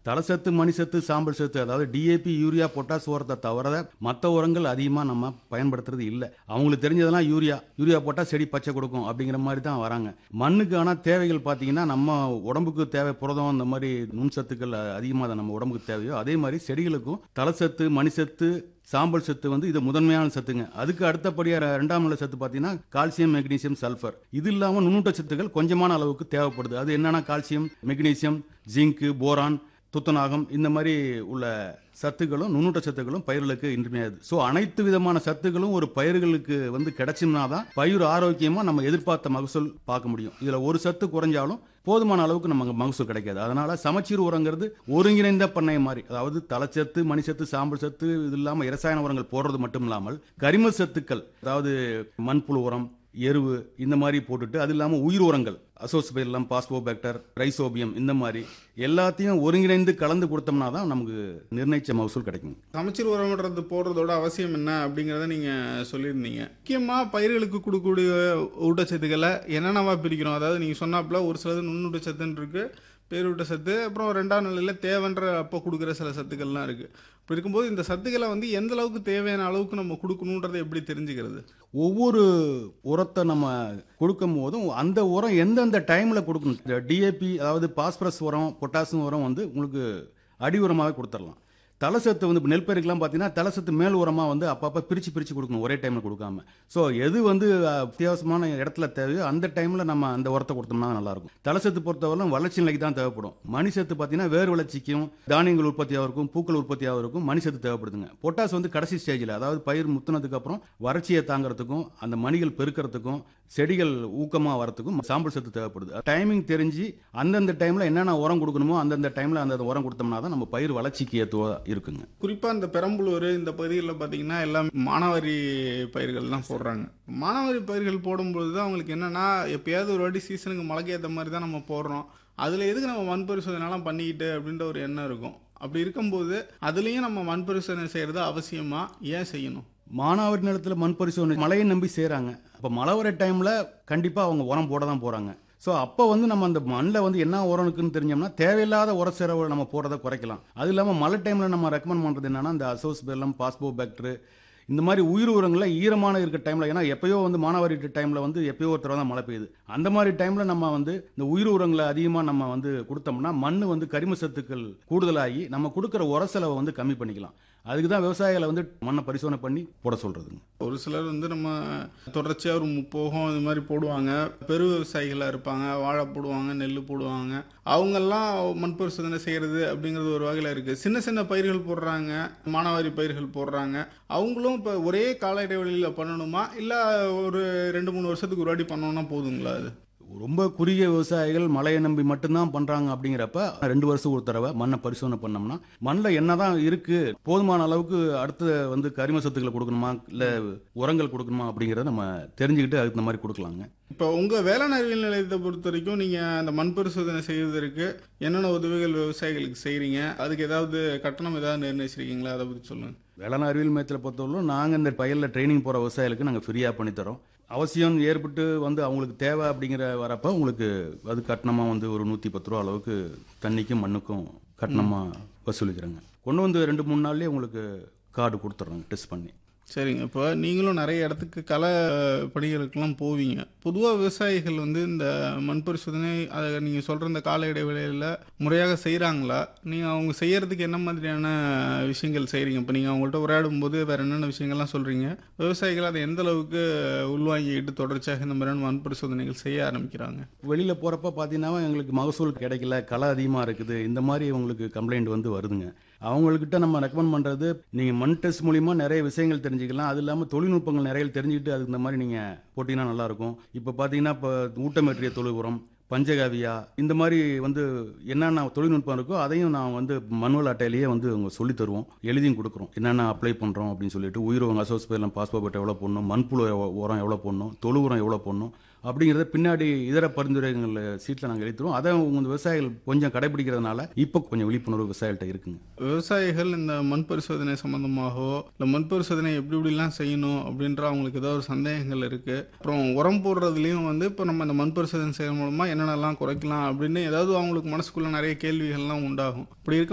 தலசத்து மணிசத்து சாம்பல் சத்து அதாவது டிஏபி யூரியா பொட்டாஸ் உரத்தை தவிர மற்ற உரங்கள் அதிகமாக நம்ம பயன்படுத்துறது இல்லை அவங்களுக்கு தெரிஞ்சதெல்லாம் யூரியா யூரியா போட்டால் செடி பச்சை கொடுக்கும் அப்படிங்கிற மாதிரி தான் வராங்க மண்ணுக்கு ஆனால் தேவைகள் பார்த்தீங்கன்னா நம்ம உடம்புக்கு தேவை புரதம் இந்த மாதிரி நுண்சத்துக்கள் அதிகமாக தான் நம்ம உடம்புக்கு தேவையோ அதே மாதிரி செடிகளுக்கும் தலசத்து மணிசத்து சாம்பல் சத்து வந்து இது முதன்மையான சத்துங்க அதுக்கு அடுத்தபடியாக ரெண்டாம் நிலை சத்து பார்த்தீங்கன்னா கால்சியம் மெக்னீசியம் சல்ஃபர் இது இல்லாமல் நுண்ணூட்ட சத்துக்கள் கொஞ்சமான அளவுக்கு தேவைப்படுது அது என்னன்னா கால்சியம் மெக்னீசியம் ஜிங்கு போரான் துத்தநாகம் இந்த மாதிரி உள்ள சத்துக்களும் நுண்ணூட்ட சத்துக்களும் பயிர்களுக்கு இன்றியமையாது ஸோ அனைத்து விதமான சத்துக்களும் ஒரு பயிர்களுக்கு வந்து கிடைச்சும்னா தான் பயிர் ஆரோக்கியமாக நம்ம எதிர்பார்த்த மகசூல் பார்க்க முடியும் இதில் ஒரு சத்து குறைஞ்சாலும் போதுமான அளவுக்கு நமக்கு மகசூல் கிடைக்காது அதனால சமச்சீர் உரங்கிறது ஒருங்கிணைந்த பண்ணை மாதிரி அதாவது தலைச்சத்து மணிச்சத்து சாம்பல் சத்து இது இல்லாமல் இரசாயன உரங்கள் போடுறது மட்டும் இல்லாமல் கரிம சத்துக்கள் அதாவது மண்புழு உரம் எருவு இந்த மாதிரி போட்டுட்டு அது இல்லாமல் உயிர் உரங்கள் அசோஸ்பெல்லம் பாஸ்போபேக்டர் ரைசோபியம் இந்த மாதிரி எல்லாத்தையும் ஒருங்கிணைந்து கலந்து கொடுத்தோம்னா தான் நமக்கு நிர்ணயிச்ச மகசூல் கிடைக்கும் சமச்சீர் உரம்ன்றது போடுறதோட அவசியம் என்ன அப்படிங்கிறத நீங்கள் சொல்லியிருந்தீங்க முக்கியமாக பயிர்களுக்கு கொடுக்கக்கூடிய ஊட்டச்சத்துக்களை என்னென்னவா பிரிக்கிறோம் அதாவது நீங்கள் சொன்னாப்புல ஒரு சிலது நுண்ணூட்டச்சத்துன்னு இருக்குது பேரூட்ட சத்து அப்புறம் ரெண்டாம் நிலையில் தேவைன்ற அப்போ கொடுக்குற சில சத்துக்கள்லாம் இருக்குது இப்படி இருக்கும்போது இந்த சத்துக்களை வந்து எந்த அளவுக்கு தேவையான அளவுக்கு நம்ம கொடுக்கணுன்றதை எப்படி தெரிஞ்சுக்கிறது ஒவ்வொரு உரத்தை நம்ம கொடுக்கும் போதும் அந்த உரம் எந்தெந்த டைமில் கொடுக்கணும் டிஏபி அதாவது பாஸ்பரஸ் உரம் பொட்டாசியம் உரம் வந்து உங்களுக்கு அடி உரமாகவே கொடுத்துடலாம் தலசத்து வந்து இப்போ நெல் பயிர்க்கெல்லாம் பார்த்தீங்கன்னா தலசத்து மேல் உரமாக வந்து அப்பப்போ பிரித்து பிரித்து கொடுக்கணும் ஒரே டைமில் கொடுக்காம ஸோ எது வந்து அஹ், அத்தியாவசியமான இடத்துல தேவையோ அந்த டைமில் நம்ம அந்த உரத்தை கொடுத்தோம்னா நல்லாயிருக்கும் தலசத்து பொறுத்தவரை வளர்ச்சி நிலைக்கு தான் தேவைப்படும் மணிசத்து பார்த்தீங்கன்னா வேர் வளர்ச்சிக்கும் தானியங்கள் உற்பத்தியாக இருக்கும் பூக்கள் உற்பத்தியாக இருக்கும் மணிசத்து தேவைப்படுதுங்க பொட்டாஸ் வந்து கடைசி ஸ்டேஜில் அதாவது பயிர் முத்துனதுக்கு அப்புறம் வறட்சியை தாங்கிறதுக்கும் அந்த மணிகள் பெருக்கிறதுக்கும் செடிகள் ஊக்கமாக வரதுக்கும் சாம்பல் சத்து தேவைப்படுது டைமிங் தெரிஞ்சு அந்தந்த டைமில் என்னென்ன உரம் கொடுக்கணுமோ அந்தந்த டைமில் அந்தந்த உரம் கொடுத்தோம்னா தான் நம்ம பயிர் வளர்ச்சிக்கு ஏற்றுவா இருக்குங்க குறிப்பாக இந்த பெரம்பலூர் இந்த பகுதிகளில் பார்த்தீங்கன்னா எல்லாம் மானாவாரி பயிர்கள் தான் போடுறாங்க மானாவாரி பயிர்கள் போடும்போது தான் அவங்களுக்கு என்னென்னா எப்பயாவது ஒரு வாட்டி சீசனுக்கு மழைக்கு ஏற்ற மாதிரி தான் நம்ம போடுறோம் அதில் எதுக்கு நம்ம மண் பரிசோதனைலாம் பண்ணிக்கிட்டு அப்படின்ற ஒரு எண்ணம் இருக்கும் அப்படி இருக்கும்போது அதுலேயும் நம்ம மண் பரிசோதனை செய்கிறது அவசியமா ஏன் செய்யணும் மானாவாரி நிலத்தில் மண் பரிசோதனை மழையை நம்பி செய்கிறாங்க அப்போ மழை வர டைமில் கண்டிப்பாக அவங்க உரம் போட தான் போகிறாங்க ஸோ அப்போ வந்து நம்ம அந்த மண்ணில் வந்து என்ன உரம் இருக்குன்னு தெரிஞ்சோம்னா தேவையில்லாத உர செலவு நம்ம போடுறதை குறைக்கலாம் அது இல்லாமல் மழை டைமில் நம்ம ரெக்கமெண்ட் பண்ணுறது என்னன்னா இந்த அசோஸ் பெல்லம் பாஸ்போ பேக்டரு இந்த மாதிரி உயிர் உரங்களை ஈரமான இருக்க டைமில் ஏன்னா எப்பயோ வந்து மானாவாரி டைமில் வந்து எப்பயோ ஒரு தடவை தான் மழை பெய்யுது அந்த மாதிரி டைமில் நம்ம வந்து இந்த உயிர் உரங்களை அதிகமாக நம்ம வந்து கொடுத்தோம்னா மண் வந்து கரிம சத்துக்கள் கூடுதலாகி நம்ம கொடுக்குற உர செலவை வந்து கம்மி பண்ணிக்கலாம் அதுக்கு தான் விவசாயிகளை வந்து மண்ணை பரிசோதனை பண்ணி போட சொல்கிறதுங்க ஒரு சிலர் வந்து நம்ம தொடர்ச்சியாக ஒரு முப்போகம் இது மாதிரி போடுவாங்க பெரு விவசாயிகளாக இருப்பாங்க வாழை போடுவாங்க நெல் போடுவாங்க அவங்கெல்லாம் மண் பரிசோதனை செய்கிறது அப்படிங்கிறது ஒரு வகையில் இருக்குது சின்ன சின்ன பயிர்கள் போடுறாங்க மானாவாரி பயிர்கள் போடுறாங்க அவங்களும் இப்போ ஒரே கால இடைவெளியில் பண்ணணுமா இல்லை ஒரு ரெண்டு மூணு வருஷத்துக்கு ஒரு வாட்டி பண்ணோம்னா போதுங்களா அது ரொம்ப குறுகிய விவசாயிகள் மழையை நம்பி மட்டும்தான் பண்றாங்க அப்படிங்கிறப்ப ரெண்டு வருஷம் ஒரு தடவை மண்ணை பரிசோதனை பண்ணோம்னா மண்ணில் என்னதான் இருக்கு போதுமான அளவுக்கு அடுத்து வந்து கரிம சத்துக்களை கொடுக்கணுமா இல்லை உரங்கள் கொடுக்கணுமா அப்படிங்கிறத நம்ம தெரிஞ்சுக்கிட்டு அதுக்கு இந்த மாதிரி கொடுக்கலாங்க இப்போ உங்கள் வேளாண் அறிவியல் நிலையத்தை பொறுத்த வரைக்கும் நீங்கள் அந்த மண் பரிசோதனை செய்வதற்கு என்னென்ன உதவிகள் விவசாயிகளுக்கு செய்கிறீங்க அதுக்கு ஏதாவது கட்டணம் ஏதாவது நிர்ணயிச்சிருக்கீங்களா அதை பற்றி சொல்லுங்கள் வேளாண் அறிவியல் மையத்தில் பொறுத்தவரைக்கும் நாங்கள் இந்த பயிரில் ட்ரைனிங் போகிற விவசாயிகளுக்கு நாங்கள் ஃப்ரீயாக பண்ணித்தரோம் அவசியம் ஏற்பட்டு வந்து அவங்களுக்கு தேவை அப்படிங்கிற வரப்போ உங்களுக்கு அது கட்டணமாக வந்து ஒரு நூற்றி பத்து ரூபா அளவுக்கு தண்ணிக்கும் மண்ணுக்கும் கட்டணமாக வசூலிக்கிறாங்க கொண்டு வந்து ரெண்டு மூணு நாள்லேயே உங்களுக்கு கார்டு கொடுத்துட்றாங்க டெஸ்ட் பண்ணி சரிங்க இப்போ நீங்களும் நிறைய இடத்துக்கு களை பணிகளுக்கெல்லாம் போவீங்க பொதுவாக விவசாயிகள் வந்து இந்த மண் பரிசோதனை அதை நீங்கள் சொல்கிற இந்த கால இடைவெளியில் முறையாக செய்கிறாங்களா நீங்கள் அவங்க செய்யறதுக்கு என்ன மாதிரியான விஷயங்கள் செய்கிறீங்க இப்போ நீங்கள் அவங்கள்ட்ட உரையாடும் போது வேறு என்னென்ன விஷயங்கள்லாம் சொல்கிறீங்க விவசாயிகள் அதை எந்த அளவுக்கு உள்வாங்கிக்கிட்டு தொடர்ச்சியாக இந்த மாதிரியான மண் பரிசோதனைகள் செய்ய ஆரம்பிக்கிறாங்க வெளியில் போகிறப்ப பார்த்தீங்கன்னா எங்களுக்கு மகசூல் கிடைக்கல களை அதிகமாக இருக்குது இந்த மாதிரி உங்களுக்கு கம்ப்ளைண்ட் வந்து வருதுங்க அவங்கக்கிட்ட நம்ம ரெக்கமெண்ட் பண்ணுறது நீங்கள் மண் டெஸ்ட் மூலிமா நிறைய விஷயங்கள் தெரிஞ்சுக்கலாம் அது இல்லாமல் தொழில்நுட்பங்கள் நிறைய தெரிஞ்சுக்கிட்டு அதுக்கு இந்த மாதிரி நீங்கள் போட்டிங்கன்னா நல்லாயிருக்கும் இப்போ பார்த்தீங்கன்னா இப்போ ஊட்டமேற்றிய தொழு உரம் பஞ்சகாவியா இந்த மாதிரி வந்து என்னென்ன தொழில்நுட்பம் இருக்கோ அதையும் நான் வந்து மனுவல் அட்டையிலேயே வந்து அவங்க சொல்லி தருவோம் எழுதியும் கொடுக்குறோம் என்னென்ன அப்ளை பண்ணுறோம் அப்படின்னு சொல்லிட்டு உயிர் உரம் அசோஸ் பேர்லாம் பாஸ்போர்ட் எவ்வளோ போடணும் மண்புழு எவ்வளோ- உரம் எவ்வளோ போடணும் தொழு உரம் எவ்வளோ போடணும் அப்படிங்கிறத பின்னாடி இதர பரிந்துரைகள் சீட்டில் நாங்கள் எழுத்துறோம் அதை உங்க விவசாயிகள் கொஞ்சம் கடைபிடிக்கிறதுனால இப்போ கொஞ்சம் விழிப்புணர்வு விவசாயிகள்கிட்ட இருக்குங்க விவசாயிகள் இந்த மண் பரிசோதனை சம்மந்தமாகவோ இல்லை மண் பரிசோதனை எப்படி எப்படிலாம் செய்யணும் அப்படின்ற அவங்களுக்கு ஏதோ ஒரு சந்தேகங்கள் இருக்குது அப்புறம் உரம் போடுறதுலையும் வந்து இப்போ நம்ம இந்த மண் பரிசோதனை செய்யறது மூலமாக என்னென்னலாம் குறைக்கலாம் அப்படின்னு ஏதாவது அவங்களுக்கு மனசுக்குள்ள நிறைய கேள்விகள்லாம் உண்டாகும் இப்படி இருக்க